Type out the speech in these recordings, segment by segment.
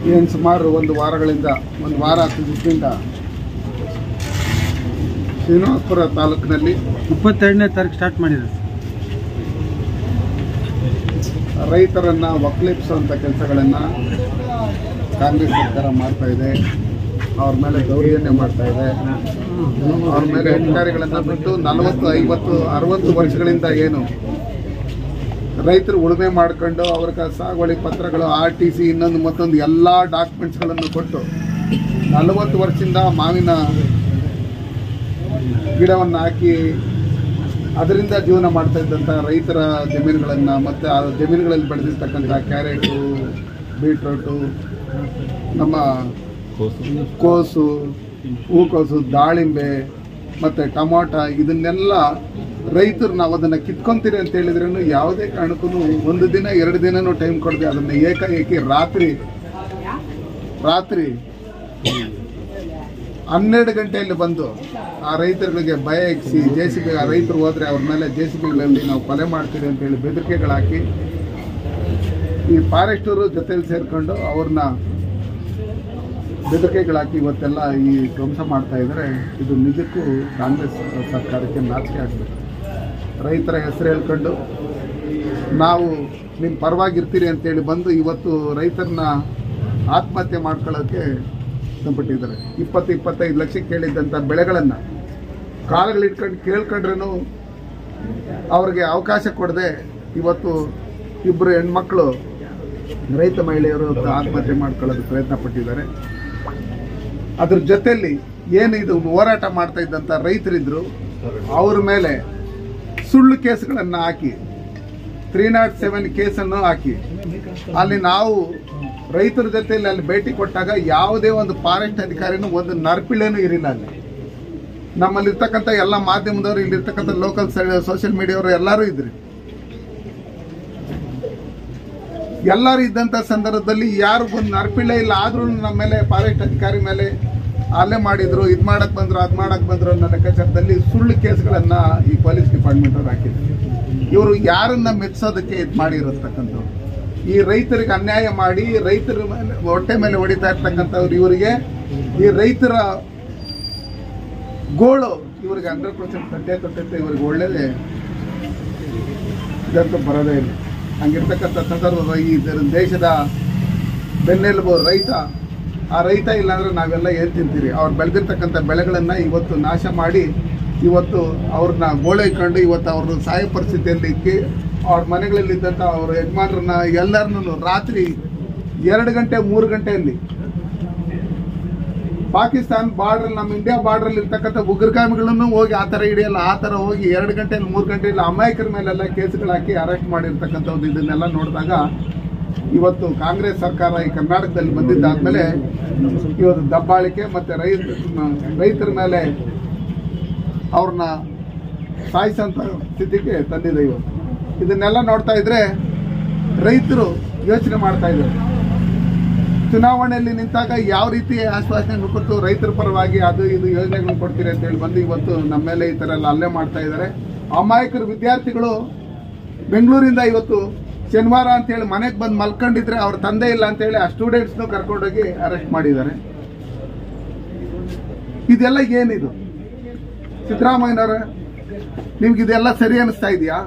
ಏನು ಸುಮಾರು ಒಂದು ವಾರಗಳಿಂದ ಒಂದು ವಾರ ಹತ್ತು ದಿವಸದಿಂದ ಶ್ರೀನಿವಾಸಪುರ ತಾಲೂಕಿನಲ್ಲಿ ಇಪ್ಪತ್ತೆರಡನೇ ತಾರೀಕು ಸ್ಟಾರ್ಟ್ ಮಾಡಿದ್ರು ರೈತರನ್ನ ಒಕ್ಕಲಿಪ್ಸುವಂಥ ಕೆಲಸಗಳನ್ನು ಕಾಂಗ್ರೆಸ್ ಸರ್ಕಾರ ಮಾಡ್ತಾ ಇದೆ ಅವ್ರ ಮೇಲೆ ದೌರ್ಜನ್ಯ ಮಾಡ್ತಾ ಇದೆ ಅವ್ರ ಮೇಲೆ ಅಧಿಕಾರಿಗಳನ್ನು ಬಿಟ್ಟು ನಲವತ್ತು ಐವತ್ತು ಅರವತ್ತು ವರ್ಷಗಳಿಂದ ಏನು ರೈತರು ಉಳುಮೆ ಮಾಡ್ಕೊಂಡು ಅವ್ರಿಗೆ ಸಾಗುವಳಿ ಪತ್ರಗಳು ಆರ್ ಟಿ ಸಿ ಇನ್ನೊಂದು ಮತ್ತೊಂದು ಎಲ್ಲ ಡಾಕ್ಯುಮೆಂಟ್ಸ್ಗಳನ್ನು ಕೊಟ್ಟು ನಲವತ್ತು ವರ್ಷದಿಂದ ಮಾವಿನ ಗಿಡವನ್ನು ಹಾಕಿ ಅದರಿಂದ ಜೀವನ ಮಾಡ್ತಾ ಇದ್ದಂಥ ರೈತರ ಜಮೀನುಗಳನ್ನು ಮತ್ತು ಆ ಜಮೀನುಗಳಲ್ಲಿ ಬೆಳೆದಿರ್ತಕ್ಕಂಥ ಕ್ಯಾರೆಟು ಬೀಟ್ರೋಟು ನಮ್ಮ ಕೋಸು ಹೂಕೋಸು ದಾಳಿಂಬೆ ಮತ್ತು ಟೊಮಾಟ ಇದನ್ನೆಲ್ಲ ರೈತರು ನಾವು ಅದನ್ನು ಕಿತ್ಕೊಂತೀರಿ ಅಂತ ಹೇಳಿದ್ರೂ ಯಾವುದೇ ಕಾರಣಕ್ಕೂ ಒಂದು ದಿನ ಎರಡು ದಿನನೂ ಟೈಮ್ ಕೊಡದೆ ಅದನ್ನು ಏಕಾಏಕಿ ರಾತ್ರಿ ರಾತ್ರಿ ಹನ್ನೆರಡು ಗಂಟೆಯಲ್ಲಿ ಬಂದು ಆ ರೈತರುಗಳಿಗೆ ಭಯ ಎಕ್ಸಿ ಜೆ ಸಿ ಬಿ ಆ ರೈತರು ಹೋದ್ರೆ ಅವ್ರ ಮೇಲೆ ಜೆ ಸಿ ಬಿಗಳಲ್ಲಿ ನಾವು ಕೊಲೆ ಮಾಡ್ತೀವಿ ಅಂತೇಳಿ ಬೆದರಿಕೆಗಳು ಹಾಕಿ ಈ ಫಾರೆಸ್ಟರು ಜೊತೆಲಿ ಸೇರಿಕೊಂಡು ಅವ್ರನ್ನ ಬೆದರಿಕೆಗಳು ಹಾಕಿ ಇವತ್ತೆಲ್ಲ ಈ ಧ್ವಂಸ ಮಾಡ್ತಾ ಇದ್ದಾರೆ ಇದು ನಿಜಕ್ಕೂ ಕಾಂಗ್ರೆಸ್ ಸರ್ಕಾರಕ್ಕೆ ನಾಚಿಕೆ ಆಗಬೇಕು ರೈತರ ಹೆಸರು ಹೇಳ್ಕೊಂಡು ನಾವು ನಿಮ್ಮ ಪರವಾಗಿರ್ತೀರಿ ಅಂತೇಳಿ ಬಂದು ಇವತ್ತು ರೈತರನ್ನ ಆತ್ಮಹತ್ಯೆ ಮಾಡ್ಕೊಳ್ಳೋಕ್ಕೆ ಇಷ್ಟಪಟ್ಟಿದ್ದಾರೆ ಇಪ್ಪತ್ತು ಇಪ್ಪತ್ತೈದು ಲಕ್ಷ ಕೇಳಿದ್ದಂಥ ಬೆಳೆಗಳನ್ನು ಕಾಲುಗಳು ಇಟ್ಕೊಂಡು ಕೇಳ್ಕೊಂಡ್ರೂ ಅವ್ರಿಗೆ ಅವಕಾಶ ಕೊಡದೆ ಇವತ್ತು ಇಬ್ಬರು ಹೆಣ್ಮಕ್ಳು ರೈತ ಮಹಿಳೆಯರು ಆತ್ಮಹತ್ಯೆ ಮಾಡ್ಕೊಳ್ಳೋದು ಪ್ರಯತ್ನ ಪಟ್ಟಿದ್ದಾರೆ ಅದ್ರ ಜೊತೆಯಲ್ಲಿ ಏನು ಇದು ಹೋರಾಟ ಮಾಡ್ತಾ ಇದ್ದಂಥ ರೈತರಿದ್ರು ಅವ್ರ ಮೇಲೆ ಸುಳ್ಳು ಕೇಸ್ಗಳನ್ನು ಹಾಕಿ ತ್ರೀ ನಾಟ್ ಸೆವೆನ್ ಕೇಸನ್ನು ಹಾಕಿ ಅಲ್ಲಿ ನಾವು ರೈತರ ಜೊತೆಯಲ್ಲಿ ಅಲ್ಲಿ ಭೇಟಿ ಕೊಟ್ಟಾಗ ಯಾವುದೇ ಒಂದು ಫಾರೆಸ್ಟ್ ಅಧಿಕಾರಿನೂ ಒಂದು ನರ್ಪಿಳೆನೂ ಇರಿಲ್ಲ ಅಲ್ಲಿ ನಮ್ಮಲ್ಲಿ ಇರ್ತಕ್ಕಂಥ ಎಲ್ಲ ಮಾಧ್ಯಮದವರು ಇಲ್ಲಿರ್ತಕ್ಕಂಥ ಲೋಕಲ್ ಸೋಷಿಯಲ್ ಮೀಡಿಯಾವರು ಎಲ್ಲರೂ ಇದ್ರಿ ಎಲ್ಲರೂ ಇದ್ದಂಥ ಸಂದರ್ಭದಲ್ಲಿ ಯಾರು ಒಂದು ನರ್ಪಿಳೆ ಇಲ್ಲ ಆದ್ರೂ ನಮ್ಮ ಮೇಲೆ ಫಾರೆಸ್ಟ್ ಅಧಿಕಾರಿ ಮೇಲೆ ಅಲ್ಲೇ ಮಾಡಿದ್ರು ಇದು ಮಾಡಕ್ ಬಂದ್ರು ಅದ್ ಮಾಡಕ್ ಬಂದ್ರು ಅನ್ನೋ ಲೆಕ್ಕಾಚಾರದಲ್ಲಿ ಸುಳ್ಳು ಕೇಸ್ಗಳನ್ನ ಈ ಪೊಲೀಸ್ ಡಿಪಾರ್ಟ್ಮೆಂಟ್ ಅವ್ರು ಹಾಕಿದ್ರು ಇವರು ಯಾರನ್ನ ಮೆಚ್ಚೋದಕ್ಕೆ ಇದು ಮಾಡಿರತಕ್ಕಂಥವ್ರು ಈ ರೈತರಿಗೆ ಅನ್ಯಾಯ ಮಾಡಿ ರೈತರ ಮೇಲೆ ಹೊಟ್ಟೆ ಮೇಲೆ ಹೊಡಿತಾ ಇರ್ತಕ್ಕಂಥವ್ರು ಇವರಿಗೆ ಈ ರೈತರ ಗೋಳು ಇವ್ರಿಗೆ ಹಂಡ್ರೆಡ್ ಪರ್ಸೆಂಟ್ ಸದ್ಯ ಕೊಟ್ಟೈತೆ ಇವ್ರಿಗೆ ಒಳ್ಳೇದೇ ಇದಂತೂ ಬರೋದೇ ಇಲ್ಲ ಹಂಗಿರ್ತಕ್ಕಂಥ ಸಂದರ್ಭ ಈ ದ- ದೇಶದ ಬೆನ್ನೆಲುಬು ರೈತ ಆ ರೈತ ಇಲ್ಲಾಂದ್ರೆ ನಾವೆಲ್ಲ ಏನ್ ತಿಂತೀರಿ ಅವ್ರು ಬೆಳೆದಿರ್ತಕ್ಕಂಥ ಬೆಳೆಗಳನ್ನ ಇವತ್ತು ನಾಶ ಮಾಡಿ ಇವತ್ತು ಅವ್ರನ್ನ ಗೋಳೈಕೊಂಡು ಇವತ್ತು ಅವ್ರನ್ನ ಸಾಯ ಪರಿಸ್ಥಿತಿಯಲ್ಲಿ ಇಕ್ಕಿ ಅವ್ರ ಮನೆಗಳಲ್ಲಿದ್ದಂಥ ಅವ್ರ ಯಜಮಾನ್ರನ್ನ ಎಲ್ಲರನ್ನೂ ರಾತ್ರಿ ಎರಡು ಗಂಟೆ ಮೂರು ಗಂಟೆಯಲ್ಲಿ ಪಾಕಿಸ್ತಾನ್ ಬಾರ್ಡರ್ ನಮ್ಮ ಇಂಡಿಯಾ ಬಾರ್ಡರ್ ಇರ್ತಕ್ಕಂಥ ಉಗ್ರಗಾಮಿಗಳನ್ನು ಹೋಗಿ ಆ ಥರ ಹಿಡಿಯಲ್ಲ ಆ ಥರ ಹೋಗಿ ಎರಡು ಗಂಟೆಯಲ್ಲಿ ಮೂರು ಗಂಟೆಯಲ್ಲಿ ಅಮಾಯಕರ ಮೇಲೆಲ್ಲ ಕೇಸ್ಗಳು ಹಾಕಿ ಅರೆಸ್ಟ್ ಮಾಡಿರ್ತಕ್ಕಂಥದ್ದು ಇದನ್ನೆಲ್ಲ ನೋಡಿದಾಗ ಇವತ್ತು ಕಾಂಗ್ರೆಸ್ ಸರ್ಕಾರ ಈ ಕರ್ನಾಟಕದಲ್ಲಿ ಬಂದಿದ್ದಾದ್ಮೇಲೆ ಇವತ್ತು ದಬ್ಬಾಳಿಕೆ ಮತ್ತೆ ರೈತ ರೈತರ ಮೇಲೆ ಅವ್ರನ್ನ ಸಾಯಿಸಂತ ಸ್ಥಿತಿಗೆ ತಂದಿದೆ ಇವತ್ತು ಇದನ್ನೆಲ್ಲ ನೋಡ್ತಾ ಇದ್ರೆ ರೈತರು ಯೋಚನೆ ಮಾಡ್ತಾ ಇದ್ದಾರೆ ಚುನಾವಣೆಯಲ್ಲಿ ನಿಂತಾಗ ಯಾವ ರೀತಿ ಆಶ್ವಾಸನೆ ಕೊಟ್ಟು ರೈತರ ಪರವಾಗಿ ಅದು ಇದು ಯೋಜನೆಗಳನ್ನು ಕೊಡ್ತೀರಿ ಅಂತ ಹೇಳಿ ಬಂದು ಇವತ್ತು ನಮ್ಮ ಮೇಲೆ ಈ ಥರ ಎಲ್ಲ ಹಲ್ಲೆ ಮಾಡ್ತಾ ಇದ್ದಾರೆ ಅಮಾಯಕರು ವಿದ್ಯಾರ್ಥಿಗಳು ಬೆಂಗಳೂರಿಂದ ಇವತ್ತು ಶನಿವಾರ ಅಂತ ಹೇಳಿ ಮನೆಗೆ ಬಂದು ಮಲ್ಕೊಂಡಿದ್ರೆ ಅವ್ರ ತಂದೆ ಇಲ್ಲ ಅಂತ ಹೇಳಿ ಆ ಸ್ಟೂಡೆಂಟ್ಸ್ನು ಕರ್ಕೊಂಡೋಗಿ ಅರೆಸ್ಟ್ ಮಾಡಿದ್ದಾರೆ ಇದೆಲ್ಲ ಏನಿದು ಸಿದ್ದರಾಮಯ್ಯನವ್ರೆ ನಿಮ್ಗೆ ಇದೆಲ್ಲ ಸರಿ ಅನಿಸ್ತಾ ಇದೆಯಾ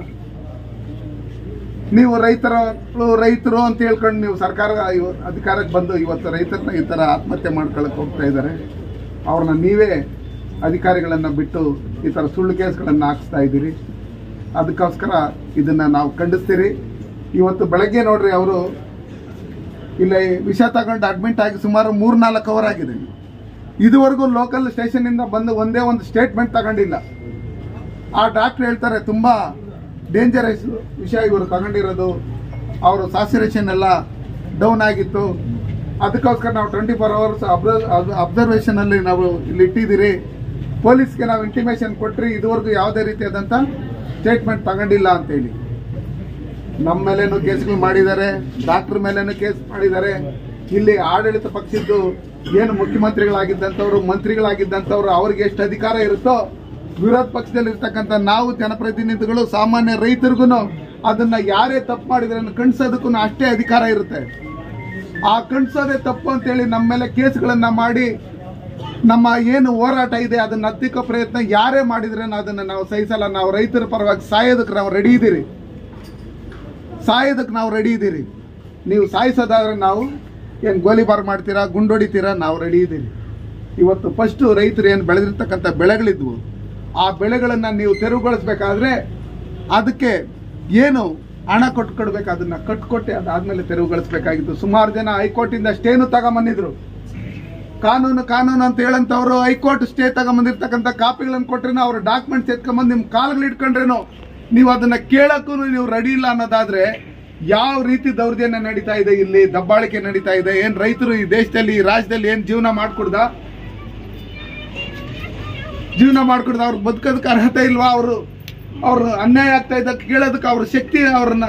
ನೀವು ರೈತರ ರೈತರು ಅಂತ ಹೇಳ್ಕೊಂಡು ನೀವು ಸರ್ಕಾರ ಇವ- ಅಧಿಕಾರಕ್ಕೆ ಬಂದು ಇವತ್ತು ರೈತರನ್ನ ಈ ಥರ ಆತ್ಮಹತ್ಯೆ ಮಾಡ್ಕೊಳಕ್ಕೆ ಹೋಗ್ತಾ ಇದ್ದಾರೆ ಅವ್ರನ್ನ ನೀವೇ ಅಧಿಕಾರಿಗಳನ್ನ ಬಿಟ್ಟು ಈ ಥರ ಸುಳ್ಳು ಕೇಸ್ಗಳನ್ನು ಹಾಕಿಸ್ತಾ ಇದ್ದೀರಿ ಅದಕ್ಕೋಸ್ಕರ ಇದನ್ನ ನಾವು ಖಂಡಿಸ್ತೀರಿ ಇವತ್ತು ಬೆಳಗ್ಗೆ ನೋಡ್ರಿ ಅವರು ಇಲ್ಲಿ ವಿಷ ತಗೊಂಡು ಅಡ್ಮಿಟ್ ಆಗಿ ಸುಮಾರು ಮೂರ್ನಾಲ್ಕು ಅವರ್ ಆಗಿದೆ ಇದುವರೆಗೂ ಲೋಕಲ್ ಸ್ಟೇಷನ್ ಇಂದ ಬಂದು ಒಂದೇ ಒಂದು ಸ್ಟೇಟ್ಮೆಂಟ್ ತಗೊಂಡಿಲ್ಲ ಆ ಡಾಕ್ಟರ್ ಹೇಳ್ತಾರೆ ತುಂಬಾ ಡೇಂಜರಸ್ ವಿಷಯ ಇವರು ತಗೊಂಡಿರೋದು ಅವರು ಸ್ಯಾಚುರೇಷನ್ ಎಲ್ಲ ಡೌನ್ ಆಗಿತ್ತು ಅದಕ್ಕೋಸ್ಕರ ನಾವು ಟ್ವೆಂಟಿ ಫೋರ್ ಅವರ್ಸ್ ಅಬ್ಸರ್ವೇಷನ್ ಅಲ್ಲಿ ನಾವು ಇಲ್ಲಿ ಇಟ್ಟಿದ್ದೀರಿ ಪೊಲೀಸ್ಗೆ ನಾವು ಇಂಟಿಮೇಷನ್ ಕೊಟ್ರಿ ಇದುವರೆಗೂ ಯಾವುದೇ ರೀತಿಯಾದಂಥ ಸ್ಟೇಟ್ಮೆಂಟ್ ತಗೊಂಡಿಲ್ಲ ಅಂತೇಳಿ ನಮ್ಮ ಮೇಲೇನು ಕೇಸ್ಗಳು ಮಾಡಿದ್ದಾರೆ ಡಾಕ್ಟರ್ ಮೇಲೇನು ಕೇಸ್ ಮಾಡಿದ್ದಾರೆ ಇಲ್ಲಿ ಆಡಳಿತ ಪಕ್ಷದ್ದು ಏನು ಮುಖ್ಯಮಂತ್ರಿಗಳಾಗಿದ್ದಂಥವ್ರು ಮಂತ್ರಿಗಳಾಗಿದ್ದಂಥವ್ರು ಅವ್ರಿಗೆ ಎಷ್ಟು ಅಧಿಕಾರ ಇರುತ್ತೋ ವಿರೋಧ ಪಕ್ಷದಲ್ಲಿ ಇರ್ತಕ್ಕಂಥ ನಾವು ಜನಪ್ರತಿನಿಧಿಗಳು ಸಾಮಾನ್ಯ ರೈತರಿಗೂ ಅದನ್ನ ಯಾರೇ ತಪ್ಪು ಮಾಡಿದ್ರೆ ಕಣ್ಸೋದಕ್ಕೂ ಅಷ್ಟೇ ಅಧಿಕಾರ ಇರುತ್ತೆ ಆ ಕಣ್ಸೋದೇ ತಪ್ಪು ಅಂತೇಳಿ ನಮ್ಮ ಮೇಲೆ ಕೇಸ್ಗಳನ್ನ ಮಾಡಿ ನಮ್ಮ ಏನು ಹೋರಾಟ ಇದೆ ಅದನ್ನ ಹತ್ತಿಕ್ಕೋ ಪ್ರಯತ್ನ ಯಾರೇ ಮಾಡಿದ್ರೆ ಅದನ್ನ ನಾವು ಸಹಿಸಲ್ಲ ನಾವು ರೈತರ ಪರವಾಗಿ ಸಾಯೋದಕ್ಕೆ ನಾವು ರೆಡಿ ಇದ್ದೀರಿ ಸಾಯೋದಕ್ಕೆ ನಾವು ರೆಡಿ ಇದ್ದೀರಿ ನೀವು ಸಾಯಿಸೋದಾದ್ರೆ ನಾವು ಏನು ಗೋಲಿಬಾರ್ ಮಾಡ್ತೀರಾ ಗುಂಡೊಡಿತೀರಾ ನಾವು ರೆಡಿ ಇದ್ದೀರಿ ಇವತ್ತು ಫಸ್ಟು ರೈತರು ಏನು ಬೆಳೆದಿರ್ತಕ್ಕಂಥ ಬೆಳೆಗಳಿದ್ವು ಆ ಬೆಳೆಗಳನ್ನು ನೀವು ತೆರವುಗೊಳಿಸ್ಬೇಕಾದ್ರೆ ಅದಕ್ಕೆ ಏನು ಹಣ ಕೊಟ್ಟು ಕೊಡ್ಬೇಕು ಅದನ್ನ ಕಟ್ಕೊಟ್ಟೆ ಅದಾದ್ಮೇಲೆ ತೆರವುಗೊಳಿಸ್ಬೇಕಾಗಿತ್ತು ಸುಮಾರು ಜನ ಹೈಕೋರ್ಟಿಂದ ಸ್ಟೇನು ತಗೊಂಬಂದಿದ್ರು ಕಾನೂನು ಕಾನೂನು ಅಂತ ಹೇಳಂತವ್ರು ಹೈಕೋರ್ಟ್ ಸ್ಟೇ ತಗೊಂಬಂದಿರ್ತಕ್ಕಂಥ ಕಾಪಿಗಳನ್ನು ಕೊಟ್ರೇನೋ ಅವ್ರ ಡಾಕ್ಯುಮೆಂಟ್ಸ್ ಎತ್ಕೊಂಬಂದು ನಿಮ್ಮ ಕಾಲ್ಗಳು ಇಟ್ಕೊಂಡ್ರೇನೋ ನೀವು ಅದನ್ನ ಕೇಳಕ್ಕೂ ನೀವು ರೆಡಿ ಇಲ್ಲ ಅನ್ನೋದಾದ್ರೆ ಯಾವ ರೀತಿ ದೌರ್ಜನ್ಯ ನಡೀತಾ ಇದೆ ಇಲ್ಲಿ ದಬ್ಬಾಳಿಕೆ ನಡೀತಾ ಇದೆ ಏನ್ ರೈತರು ಈ ದೇಶದಲ್ಲಿ ಈ ರಾಜ್ಯದಲ್ಲಿ ಏನ್ ಜೀವನ ಮಾಡ್ಕೊಡ್ದ ಜೀವನ ಮಾಡ್ಕೊಡ್ದ ಅವ್ರು ಬದುಕೋದಕ್ಕೆ ಅರ್ಹತೆ ಇಲ್ವಾ ಅವರು ಅವ್ರು ಅನ್ಯಾಯ ಆಗ್ತಾ ಇದ್ದಕ್ಕೆ ಕೇಳೋದಕ್ಕೆ ಅವ್ರ ಶಕ್ತಿ ಅವ್ರನ್ನ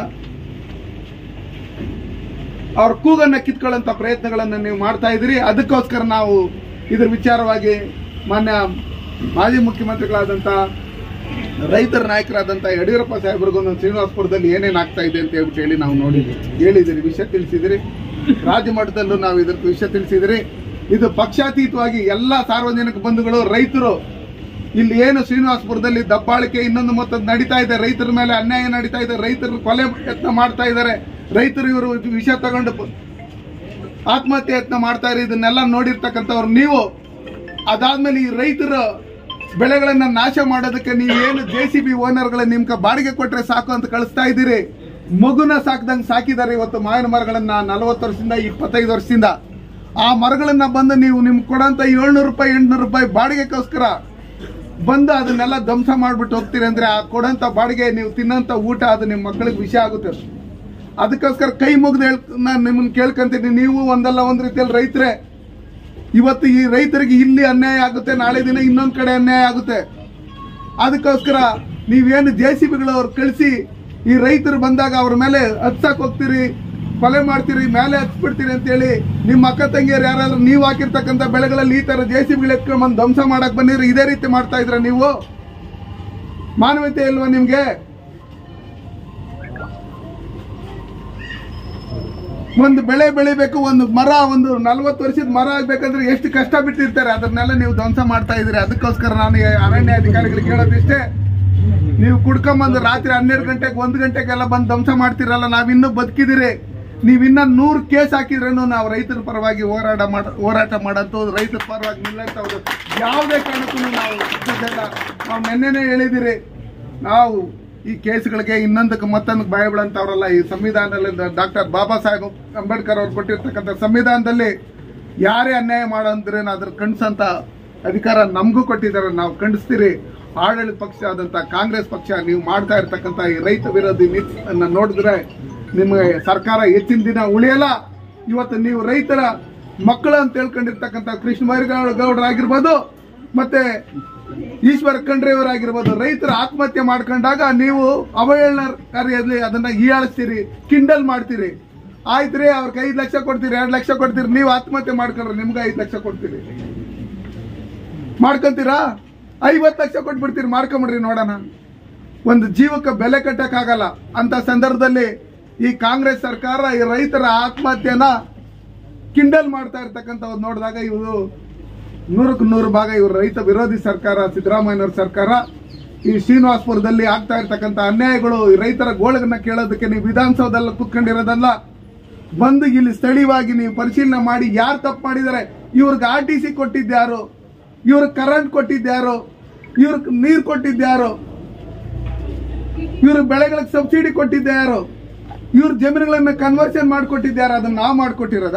ಅವ್ರ ಕೂಗನ್ನ ಕಿತ್ಕೊಳ್ಳೋಂಥ ಪ್ರಯತ್ನಗಳನ್ನು ನೀವು ಮಾಡ್ತಾ ಇದ್ದೀರಿ ಅದಕ್ಕೋಸ್ಕರ ನಾವು ಇದ್ರ ವಿಚಾರವಾಗಿ ಮಾನ್ಯ ಮಾಜಿ ಮುಖ್ಯಮಂತ್ರಿಗಳಾದಂಥ ರೈತರ ನಾಯಕರಾದಂಥ ಯಡಿಯೂರಪ್ಪ ಸಾಹೇಬ್ರಿಗೂ ಶ್ರೀನಿವಾಸಪುರದಲ್ಲಿ ಏನೇನು ಆಗ್ತಾ ಇದೆ ಅಂತ ಹೇಳ್ಬಿಟ್ಟು ಹೇಳಿ ನಾವು ನೋಡಿದ್ವಿ ಹೇಳಿದಿರಿ ವಿಷಯ ತಿಳಿಸಿದಿರಿ ರಾಜ್ಯ ಮಟ್ಟದಲ್ಲೂ ನಾವು ಇದಕ್ಕೆ ವಿಷಯ ತಿಳಿಸಿದಿರಿ ಇದು ಪಕ್ಷಾತೀತವಾಗಿ ಎಲ್ಲ ಸಾರ್ವಜನಿಕ ಬಂಧುಗಳು ರೈತರು ಇಲ್ಲಿ ಏನು ಶ್ರೀನಿವಾಸಪುರದಲ್ಲಿ ದಬ್ಬಾಳಿಕೆ ಇನ್ನೊಂದು ಮೊತ್ತದ ನಡೀತಾ ಇದೆ ರೈತರ ಮೇಲೆ ಅನ್ಯಾಯ ನಡೀತಾ ಇದೆ ರೈತರು ಕೊಲೆ ಯತ್ನ ಮಾಡ್ತಾ ಇದ್ದಾರೆ ರೈತರು ಇವರು ವಿಷ ತಗೊಂಡು ಪ- ಆತ್ಮಹತ್ಯೆ ಯತ್ನ ಮಾಡ್ತಾ ಇದ್ದಾರೆ ಇದನ್ನೆಲ್ಲ ನೋಡಿರ್ತಕ್ಕಂಥವ್ರು ನೀವು ಅದಾದ್ಮೇಲೆ ಈ ರೈತರ ಬೆಳೆಗಳನ್ನ ನಾಶ ಮಾಡೋದಕ್ಕೆ ನೀವೇನು ಜೆ ಸಿ ಬಿ ಓನರ್ಗಳ ನಿಮ್ಗೆ ಬಾಡಿಗೆ ಕೊಟ್ರೆ ಸಾಕು ಅಂತ ಕಳಿಸ್ತಾ ಇದ್ದೀರಿ ಮಗುನ ಸಾಕ್ದಂಗೆ ಸಾಕಿದ್ದಾರೆ ಇವತ್ತು ಮಾವಿನ ಮರಗಳನ್ನ ನಲವತ್ತು ವರ್ಷದಿಂದ ಇಪ್ಪತ್ತೈದು ವರ್ಷದಿಂದ ಆ ಮರಗಳನ್ನ ಬಂದು ನೀವು ನಿಮ್ಗೆ ಕೊಡೋಂಥ ಏಳ್ನೂರು ರೂಪಾಯಿ ಎಂಟ್ನೂರು ರೂಪಾಯಿ ಬಾಡಿಗೆಗೋಸ್ಕರ ಬಂದು ಅದನ್ನೆಲ್ಲ ಧ್ವಂಸ ಮಾಡ್ಬಿಟ್ಟು ಹೋಗ್ತೀರಿ ಅಂದ್ರೆ ಆ ಕೊಡೋಂಥ ಬಾಡಿಗೆ ನೀವು ತಿನ್ನೋಂಥ ಊಟ ಅದು ನಿಮ್ಮ ಮಕ್ಕಳಿಗೆ ವಿಷಯ ಆಗುತ್ತೆ ಅದಕ್ಕೋಸ್ಕರ ಕೈ ಮುಗ್ದು ಹೇಳ್ ನಾನು ನಿಮ್ಮನ್ನ ಕೇಳ್ಕೊಂತೀನಿ ನೀವು ಒಂದಲ್ಲ ಒಂದ್ ರೀತಿಯಲ್ಲಿ ರೈತರೇ ಇವತ್ತು ಈ ರೈತರಿಗೆ ಇಲ್ಲಿ ಅನ್ಯಾಯ ಆಗುತ್ತೆ ನಾಳೆ ದಿನ ಇನ್ನೊಂದ್ ಕಡೆ ಅನ್ಯಾಯ ಆಗುತ್ತೆ ಅದಕ್ಕೋಸ್ಕರ ನೀವೇನು ಜೆ ಸಿ ಬಿಗಳು ಅವ್ರು ಕಳಿಸಿ ಈ ರೈತರು ಬಂದಾಗ ಅವ್ರ ಮೇಲೆ ಹತ್ಸಕ್ ಹೋಗ್ತೀರಿ ಕೊಲೆ ಮಾಡ್ತೀರಿ ಮೇಲೆ ಹತ್ಬಿಡ್ತೀರಿ ಅಂತೇಳಿ ನಿಮ್ಮ ಅಕ್ಕ ತಂಗಿಯರು ಯಾರಾದ್ರೂ ನೀವು ಹಾಕಿರ್ತಕ್ಕಂಥ ಬೆಳೆಗಳಲ್ಲಿ ಈ ತರ ಜೆ ಸಿ ಬಿಗಳು ಎತ್ಕೊಂಡ್ ಬಂದು ಧ್ವಂಸ ಮಾಡಕ್ ಬಂದಿರಿ ಇದೇ ರೀತಿ ಮಾಡ್ತಾ ಇದ್ರ ನೀವು ಮಾನವೀಯತೆ ಇಲ್ವಾ ನಿಮ್ಗೆ ಒಂದು ಬೆಳೆ ಬೆಳಿಬೇಕು ಒಂದು ಮರ ಒಂದು ನಲ್ವತ್ತು ವರ್ಷದ ಮರ ಆಗ್ಬೇಕಂದ್ರೆ ಎಷ್ಟು ಕಷ್ಟ ಬಿಟ್ಟಿರ್ತಾರೆ ಅದನ್ನೆಲ್ಲ ನೀವು ಧ್ವಂಸ ಮಾಡ್ತಾ ಇದ್ದೀರಿ ಅದಕ್ಕೋಸ್ಕರ ನಾನು ಈ ಅರಣ್ಯ ಅಧಿಕಾರಿಗಳಿಗೆ ಹೇಳೋದಿಷ್ಟೇ ನೀವು ಕುಡ್ಕೊಂಬಂದು ರಾತ್ರಿ ಹನ್ನೆರಡು ಗಂಟೆಗೆ ಒಂದು ಗಂಟೆಗೆಲ್ಲ ಬಂದು ಧ್ವಂಸ ಮಾಡ್ತಿರಲ್ಲ ನಾವಿನ್ನೂ ಬದುಕಿದಿರಿ ನೀವಿನ್ನ ನೂರು ಕೇಸ್ ಹಾಕಿದ್ರೂ ನಾವು ರೈತರ ಪರವಾಗಿ ಹೋರಾಟ ಮಾಡ ಹೋರಾಟ ಮಾಡೋಂಥದ್ದು ರೈತರ ಪರವಾಗಿ ನಿಲ್ಲಂಥವ್ರು ಯಾವುದೇ ಕಾರಣಕ್ಕೂ ನಾವು ಸಿದ್ಧರಿಲ್ಲ. ನಾವು ನೆನ್ನೆನೇ ಹೇಳಿದಿರಿ ನಾವು ಈ ಕೇಸ್ಗಳಿಗೆ ಇನ್ನೊಂದಕ್ಕೆ ಮತ್ತೊಂದಕ್ಕೆ ಭಯ ಬಿಡಂತವ್ರಲ್ಲ ಈ ಸಂವಿಧಾನದಲ್ಲಿ ಡಾಕ್ಟರ್ ಬಾಬಾ ಸಾಹೇಬ್ ಅಂಬೇಡ್ಕರ್ ಅವ್ರು ಕೊಟ್ಟಿರ್ತಕ್ಕಂಥ ಸಂವಿಧಾನದಲ್ಲಿ ಯಾರೇ ಅನ್ಯಾಯ ಮಾಡೋಂದ್ರೆ ಅದ್ರ ಕಣ್ಸಂತ ಅಧಿಕಾರ ನಮಗೂ ಕೊಟ್ಟಿದ್ದಾರೆ ನಾವು ಖಂಡಿಸ್ತೀರಿ ಆಡಳಿತ ಪಕ್ಷ ಆದಂತ ಕಾಂಗ್ರೆಸ್ ಪಕ್ಷ ನೀವು ಮಾಡ್ತಾ ಇರ್ತಕ್ಕಂಥ ಈ ರೈತ ವಿರೋಧಿ ನೀತಿಯನ್ನ ನೋಡಿದ್ರೆ ನಿಮಗೆ ಸರ್ಕಾರ ಹೆಚ್ಚಿನ ದಿನ ಉಳಿಯಲ್ಲ ಇವತ್ತು ನೀವು ರೈತರ ಮಕ್ಕಳು ಅಂತ ಹೇಳ್ಕೊಂಡಿರ್ತಕ್ಕಂಥ ಕೃಷ್ಣ ಬೈರೇಗೌಡ ಗೌಡರಾಗಿರ್ಬೋದು ಮತ್ತೆ ಈಶ್ವರ ಖಂಡ್ರೆಯವರಾಗಿರ್ಬೋದು ರೈತರ ಆತ್ಮಹತ್ಯೆ ಮಾಡ್ಕೊಂಡಾಗ ನೀವು ಅವಹೇಳನಕಾರಿಯಲ್ಲಿ ಅದನ್ನ ಹೀಯಾಳಿಸ್ತೀರಿ ಕಿಂಡಲ್ ಮಾಡ್ತೀರಿ ಆಯ್ತ್ರಿ ಅವ್ರಿಗೆ ಐದು ಲಕ್ಷ ಕೊಡ್ತೀರಿ ಎರಡು ಲಕ್ಷ ಕೊಡ್ತೀರಿ ನೀವು ಆತ್ಮಹತ್ಯೆ ಮಾಡ್ಕೊಂಡ್ರೆ ನಿಮ್ಗೆ ಐದು ಲಕ್ಷ ಕೊಡ್ತೀರಿ ಮಾಡ್ಕೊಂತೀರಾ ಐವತ್ತು ಲಕ್ಷ ಕೊಟ್ಬಿಡ್ತೀರಿ ಮಾಡ್ಕೊಂಬಿಡ್ರಿ ನೋಡೋಣ ಒಂದು ಜೀವಕ್ಕೆ ಬೆಲೆ ಕಟ್ಟಕ್ಕಾಗಲ್ಲ ಅಂತ ಸಂದರ್ಭದಲ್ಲಿ ಈ ಕಾಂಗ್ರೆಸ್ ಸರ್ಕಾರ ಈ ರೈತರ ಆತ್ಮಹತ್ಯೆನ ಕಿಂಡಲ್ ಮಾಡ್ತಾ ಇರ್ತಕ್ಕಂಥವ್ರು ನೋಡಿದಾಗ ಇವರು ನೂರಕ್ಕೆ ನೂರು ಭಾಗ ಇವರು ರೈತ ವಿರೋಧಿ ಸರ್ಕಾರ ಸಿದ್ದರಾಮಯ್ಯನವ್ರ ಸರ್ಕಾರ ಈ ಶ್ರೀನಿವಾಸಪುರದಲ್ಲಿ ಆಗ್ತಾ ಇರ್ತಕ್ಕಂಥ ಅನ್ಯಾಯಗಳು ಈ ರೈತರ ಗೋಳಗನ್ನ ಕೇಳೋದಕ್ಕೆ ನೀವು ವಿಧಾನಸೌಧದಲ್ಲಿ ಕುತ್ಕೊಂಡಿರೋದಲ್ಲ ಬಂದು ಇಲ್ಲಿ ಸ್ಥಳೀಯವಾಗಿ ನೀವು ಪರಿಶೀಲನೆ ಮಾಡಿ ಯಾರು ತಪ್ಪು ಮಾಡಿದ್ದಾರೆ ಇವ್ರಿಗೆ ಆರ್ ಟಿ ಸಿ ಕೊಟ್ಟಿದ್ಯಾರು ಇವ್ರಿಗೆ ಕರೆಂಟ್ ಕೊಟ್ಟಿದ್ಯಾರು ಇವ್ರಿಗೆ ನೀರು ಕೊಟ್ಟಿದ್ಯಾರು ಇವ್ರ ಬೆಳೆಗಳಿಗೆ ಸಬ್ಸಿಡಿ ಕೊಟ್ಟಿದ್ಯಾರು ಇವ್ರ ಜಮೀನುಗಳನ್ನ ಕನ್ವರ್ಷನ್ ಮಾಡಿಕೊಟ್ಟಿದ್ಯಾರು ಅದನ್ನ ನಾವು ಮಾಡಿಕೊಟ್ಟಿರೋದ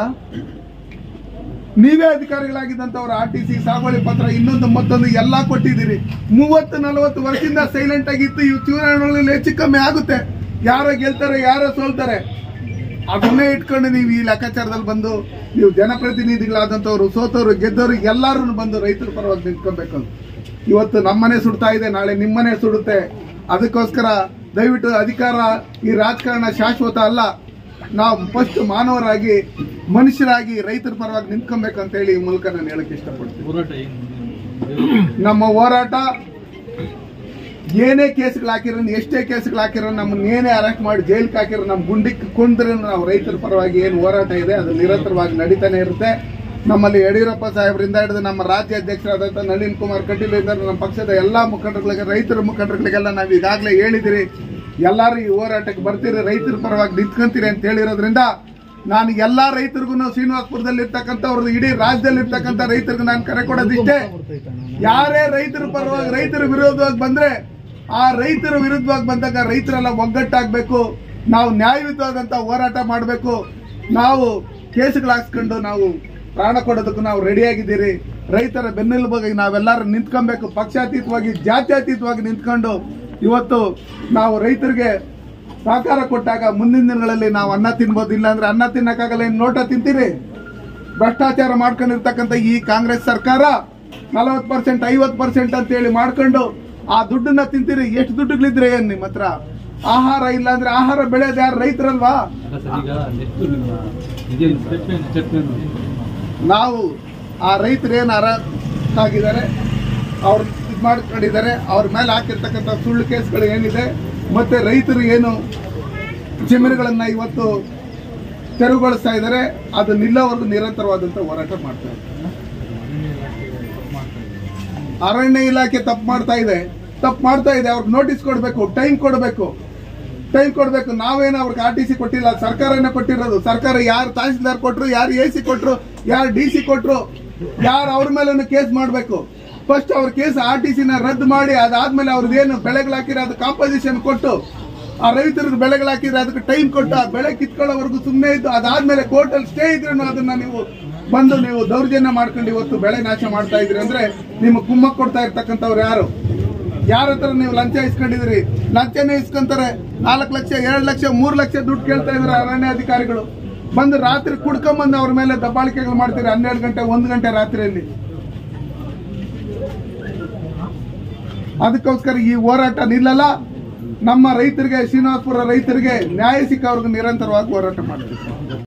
ನೀವೇ ಅಧಿಕಾರಿಗಳಾಗಿದ್ದಂಥವ್ರು ಆರ್ ಟಿ ಸಿ ಸಾಗುವಳಿ ಪತ್ರ ಇನ್ನೊಂದು ಮತ್ತೊಂದು ಎಲ್ಲಾ ಕೊಟ್ಟಿದ್ದೀರಿ ಮೂವತ್ತು ನಲವತ್ತು ವರ್ಷದಿಂದ ಸೈಲೆಂಟ್ ಆಗಿತ್ತು ಇವು ಚುನಾವಣೆಗಳಲ್ಲಿ ಹೆಚ್ಚು ಕಮ್ಮಿ ಆಗುತ್ತೆ ಯಾರೋ ಗೆಲ್ತಾರೆ ಯಾರೋ ಸೋಲ್ತಾರೆ ಅದನ್ನೇ ಇಟ್ಕೊಂಡು ನೀವು ಈ ಲೆಕ್ಕಾಚಾರದಲ್ಲಿ ಬಂದು ನೀವು ಜನಪ್ರತಿನಿಧಿಗಳಾದಂಥವ್ರು ಸೋತವರು ಗೆದ್ದವರು ಎಲ್ಲರೂ ಬಂದು ರೈತರ ಪರವಾಗಿ ನಿಂತ್ಕೊಬೇಕು ಇವತ್ತು ನಮ್ಮನೆ ಸುಡ್ತಾ ಇದೆ ನಾಳೆ ನಿಮ್ಮನೆ ಸುಡುತ್ತೆ ಅದಕ್ಕೋಸ್ಕರ ದಯವಿಟ್ಟು ಅಧಿಕಾರ ಈ ರಾಜಕಾರಣ ಶಾಶ್ವತ ಅಲ್ಲ ನಾವು ಫಸ್ಟ್ ಮಾನವರಾಗಿ ಮನುಷ್ಯರಾಗಿ ರೈತರ ಪರವಾಗಿ ನಿಂತ್ಕೊಬೇಕು ಅಂತ ಹೇಳಿ ಈ ಮೂಲಕ ನಾನು ಹೇಳಕ್ ಇಷ್ಟಪಡ್ತೀನಿ ಹೋರಾಟ ಏನು ನಮ್ಮ ಹೋರಾಟ ಏನೇ ಕೇಸ್ಗಳು ಹಾಕಿರೋ ಎಷ್ಟೇ ಕೇಸ್ಗಳು ಹಾಕಿರೋ ನಮ್ಮನ್ನ ಏನೇ ಅರೆಸ್ಟ್ ಮಾಡಿ ಜೈಲ್ಗೆ ಹಾಕಿರೋ ನಮ್ಮ ಗುಂಡಿಕ್ಕೆ ಕುಂದ್ರೆ ನಾವು ರೈತರ ಪರವಾಗಿ ಏನು ಹೋರಾಟ ಇದೆ ಅದು ನಿರಂತರವಾಗಿ ನಡೀತಾನೆ ಇರುತ್ತೆ ನಮ್ಮಲ್ಲಿ ಯಡಿಯೂರಪ್ಪ ಸಾಹೇಬರಿಂದ ಹಿಡಿದು ನಮ್ಮ ರಾಜ್ಯ ಅಧ್ಯಕ್ಷರಾದಂಥ ನಳಿನ್ ಕುಮಾರ್ ಕಟೀಲ್ ಇದ್ದಾರೆ ನಮ್ಮ ಪಕ್ಷದ ಎಲ್ಲಾ ಮುಖಂಡರುಗಳಿಗೆ ರೈತರ ಮುಖಂಡರುಗಳಿಗೆಲ್ಲ ನಾವು ಈಗಾಗಲೇ ಹೇಳಿದಿರಿ ಎಲ್ಲರೂ ಈ ಹೋರಾಟಕ್ಕೆ ಬರ್ತೀರಿ ರೈತರ ಪರವಾಗಿ ನಿಂತ್ಕೊಂತೀರಿ ಅಂತ ಹೇಳಿರೋದ್ರಿಂದ ನಾನು ಎಲ್ಲಾ ರೈತರಿಗೂ ಶ್ರೀನಿವಾಸಪುರದಲ್ಲಿ ಇರ್ತಕ್ಕಂಥವ್ರದ್ದು ಇಡೀ ರಾಜ್ಯದಲ್ಲಿ ಇರ್ತಕ್ಕಂಥ ರೈತರಿಗೆ ನಾನು ಕರೆ ಕೊಡೋದಿಷ್ಟೇ ಯಾರೇ ರೈತರ ಪರವಾಗಿ ರೈತರ ವಿರೋಧವಾಗಿ ಬಂದ್ರೆ ಆ ರೈತರ ವಿರುದ್ಧವಾಗಿ ಬಂದಾಗ ರೈತರೆಲ್ಲ ಒಗ್ಗಟ್ಟಾಗಬೇಕು ನಾವು ನ್ಯಾಯಯುತವಾದಂತ ಹೋರಾಟ ಮಾಡಬೇಕು ನಾವು ಕೇಸುಗಳು ಹಾಕ್ಸ್ಕೊಂಡು ನಾವು ಪ್ರಾಣ ಕೊಡೋದಕ್ಕೂ ನಾವು ರೆಡಿಯಾಗಿದ್ದೀರಿ ರೈತರ ಬೆನ್ನೆಲುಬಾಗಿ ನಾವೆಲ್ಲರೂ ನಿಂತ್ಕೊಬೇಕು ಪಕ್ಷಾತೀತವಾಗಿ ಜಾತ್ಯತೀತವಾಗಿ ನಿಂತ್ಕೊಂಡು ಇವತ್ತು ನಾವು ರೈತರಿಗೆ ಸಹಕಾರ ಕೊಟ್ಟಾಗ ಮುಂದಿನ ದಿನಗಳಲ್ಲಿ ನಾವು ಅನ್ನ ತಿನ್ಬೋದು ಇಲ್ಲ ಅಂದ್ರೆ ಅನ್ನ ತಿನ್ನಕ್ಕಾಗಲ್ಲ ಏನು ನೋಟ ತಿಂತೀರಿ ಭ್ರಷ್ಟಾಚಾರ ಮಾಡ್ಕೊಂಡಿರ್ತಕ್ಕಂಥ ಈ ಕಾಂಗ್ರೆಸ್ ಸರ್ಕಾರ ನಲವತ್ತು ಪರ್ಸೆಂಟ್ ಐವತ್ತು ಪರ್ಸೆಂಟ್ ಅಂತ ಹೇಳಿ ಮಾಡ್ಕೊಂಡು ಆ ದುಡ್ಡನ್ನ ತಿಂತೀರಿ ಎಷ್ಟು ದುಡ್ಡುಗಳಿದ್ರೆ ಏನ್ ನಿಮ್ಮ ಹತ್ರ ಆಹಾರ ಇಲ್ಲ ಅಂದ್ರೆ ಆಹಾರ ಬೆಳೆಯೋದು ಯಾರು ರೈತರಲ್ವಾ ಅಲ್ಲ ಸರ್ ಈಗ ನೆಕ್ಸ್ಟ್ ನಿಮ್ಮ ಇದೇನು ಸ್ಟೆಪ್ ಏನು ಸ್ಟೆಪ್ ಏನು ನಾವು ಆ ರೈತರು ಏನು ಅರ್ಹ ಆಗಿದ್ದಾರೆ ಅವ್ರು ಇದು ಮಾಡ್ಕೊಂಡಿದ್ದಾರೆ ಅವ್ರ ಮೇಲೆ ಹಾಕಿರ್ತಕ್ಕಂಥ ಸುಳ್ಳು ಕೇಸ್ಗಳು ಏನಿದೆ ಮತ್ತೆ ರೈತರು ಏನು ಜಮೀನುಗಳನ್ನ ಇವತ್ತು ತೆರವುಗೊಳಿಸ್ತಾ ಇದ್ದಾರೆ ಅದು ನಿಲ್ಲವರೆಗೂ ನಿರಂತರವಾದಂಥ ಹೋರಾಟ ಮಾಡ್ತಾರೆ ಅರಣ್ಯ ಇಲಾಖೆ ತಪ್ಪು ಮಾಡ್ತಾ ಇದೆ ತಪ್ಪು ಮಾಡ್ತಾ ಇದೆ ಅವ್ರಿಗೆ ನೋಟಿಸ್ ಕೊಡಬೇಕು ಟೈಮ್ ಕೊಡಬೇಕು ಟೈಮ್ ಕೊಡಬೇಕು ನಾವೇನು ಅವ್ರಿಗೆ ಆರ್ ಟಿ ಸಿ ಕೊಟ್ಟಿಲ್ಲ ಸರ್ಕಾರನೇ ಕೊಟ್ಟಿರೋದು ಸರ್ಕಾರ ಯಾರು ತಹಸೀಲ್ದಾರ್ ಕೊಟ್ರು ಯಾರು ಎ ಸಿ ಕೊಟ್ರು ಯಾರು ಡಿ ಸಿ ಕೊಟ್ರು ಯಾರು ಅವ್ರ ಮೇಲೆ ಕೇಸ್ ಮಾಡಬೇಕು ಫಸ್ಟ್ ಅವ್ರ ಕೇಸ್ ಆರ್ ಟಿ ಸಿನ ರದ್ದು ಮಾಡಿ ಅದಾದ್ಮೇಲೆ ಅವ್ರದ್ದೇನು ಬೆಳೆಗಳು ಹಾಕಿರೋ ಅದು ಕಾಂಪೋಸಿಷನ್ ಕೊಟ್ಟು ಆ ರೈತರಿಗೆ ಬೆಳೆಗಳು ಹಾಕಿದ್ರೆ ಅದಕ್ಕೆ ಟೈಮ್ ಕೊಟ್ಟು ಆ ಬೆಳೆ ಕಿತ್ಕೊಳ್ಳೋವರೆಗೂ ಸುಮ್ಮನೆ ಇದ್ದು ಅದಾದ್ಮೇಲೆ ಕೋರ್ಟಲ್ಲಿ ಸ್ಟೇ ಇದ್ರೂ ಅದನ್ನ ನೀವು ಬಂದು ನೀವು ದೌರ್ಜನ್ಯ ಮಾಡ್ಕೊಂಡು ಇವತ್ತು ಬೆಳೆ ನಾಶ ಮಾಡ್ತಾ ಇದ್ರಿ ಅಂದ್ರೆ ನಿಮ್ಮ ಕುಮ್ಮಕ್ ಕೊಡ್ತಾ ಇರ್ತಕ್ಕಂಥವ್ರು ಯಾರು ಯಾರ ಹತ್ರ ನೀವು ಲಂಚ ಇಸ್ಕೊಂಡಿದ್ರಿ ಲಂಚನೇ ಇಸ್ಕೊಂತಾರೆ ನಾಲ್ಕು ಲಕ್ಷ ಎರಡು ಲಕ್ಷ ಮೂರು ಲಕ್ಷ ದುಡ್ಡು ಕೇಳ್ತಾ ಇದಾರೆ ಅರಣ್ಯ ಅಧಿಕಾರಿಗಳು ಬಂದು ರಾತ್ರಿ ಕುಡ್ಕೊಂಬಂದು ಅವ್ರ ಮೇಲೆ ದಬ್ಬಾಳಿಕೆಗಳು ಮಾಡ್ತೀರಿ ಹನ್ನೆರಡು ಗಂಟೆ ಒಂದು ಗಂಟೆ ರಾತ್ರಿಯಲ್ಲಿ ಅದಕ್ಕೋಸ್ಕರ ಈ ಹೋರಾಟ ನಿಲ್ಲಲ್ಲ ನಮ್ಮ ರೈತರಿಗೆ ಶ್ರೀನಿವಾಸಪುರ ರೈತರಿಗೆ ನ್ಯಾಯ ಸಿಕ್ಕವ್ರಿಗೆ ನಿರಂತರವಾಗಿ ಹೋರಾಟ ಮಾಡ್ತೀವಿ